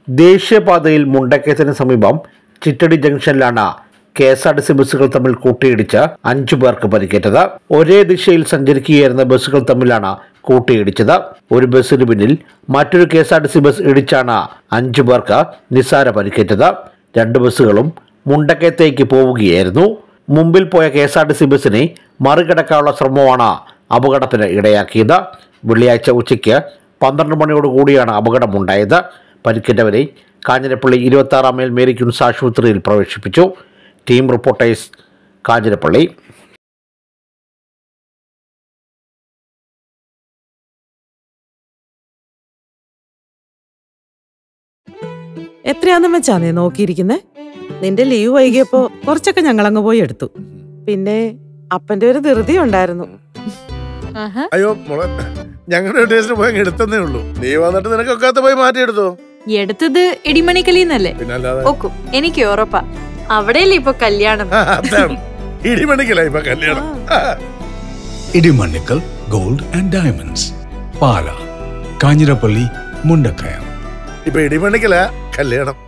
ദേശീയപാതയിൽ മുണ്ടക്കയത്തിന് സമീപം ചിറ്റടി ജംഗ്ഷനിലാണ് K S R T C ബസ്സുകൾ തമ്മിൽ കൂട്ടിയിടിച്ച് അഞ്ചു പേർക്ക് പരിക്കേറ്റത് ഒരേ ദിശയിൽ സഞ്ചരിക്കുകയായിരുന്ന ബസ്സുകൾ തമ്മിലാണ് കൂട്ടിയിടിച്ചത് ഒരു ബസ്സിന് പിന്നിൽ മറ്റൊരു K S R T C bus ഇടിച്ചാണ് അഞ്ചു പേർക്ക് നിസ്സാര പരിക്കേറ്റത് രണ്ട് ബസ്സുകളും മുണ്ടക്കയത്തേക്ക് പോവുകയായിരുന്നു മുമ്പിൽ പോയ K S R T C ബസ്സിനെ മറികടക്കാനുള്ള ശ്രമമാണ് അപകടത്തിന് ഇടയാക്കിയത് വെള്ളിയാഴ്ച ഉച്ചയ്ക്ക് പന്ത്രണ്ട് മണിയോട് കൂടിയാണ് അപകടമുണ്ടായത് പരിക്കേറ്റവരെ കാഞ്ഞിരപ്പള്ളി ഇരുപത്തി ആറാം മൈൽ മേരി ക്യൂൻസ് ആശുപത്രിയിൽ പ്രവേശിപ്പിച്ചു ടീം റിപ്പോർട്ടേഴ്സ് കാഞ്ഞിരപ്പള്ളി എത്രയാന്നും വെച്ചാ നീ നോക്കിയിരിക്കുന്നേ നിന്റെ ലീവ് വൈകിയപ്പോ കുറച്ചൊക്കെ ഞങ്ങളങ്ങ് പോയി എടുത്തു പിന്നെ അപ്പന്റെ ഒരു ധൃതി ഉണ്ടായിരുന്നു അയ്യോ മോളെ ഞങ്ങളുടെ ടേസ്റ്റിന് പോയി അങ്ങ് എടുത്തന്നേ ഉള്ളൂ നീ വന്നിട്ട് നിനക്കൊക്കാത്ത പോയി മാറ്റിയെടുത്തോ എടുത്തത് ഇടിമണിക്കലിന്നല്ലേ പിന്നല്ലാതെ ഓക്കും എനിക്ക് ഉറപ്പാ അവിടെയല്ലേ ഇപ്പൊ കല്യാണം ആ, അതാണ് ഇടിമണിക്കല ഇപ്പൊ കല്യാണം Idimannickal gold and diamonds Pala Kanjirappally Mundakayam ഇപ്പൊ ഇടിമണിക്കല കല്യാണം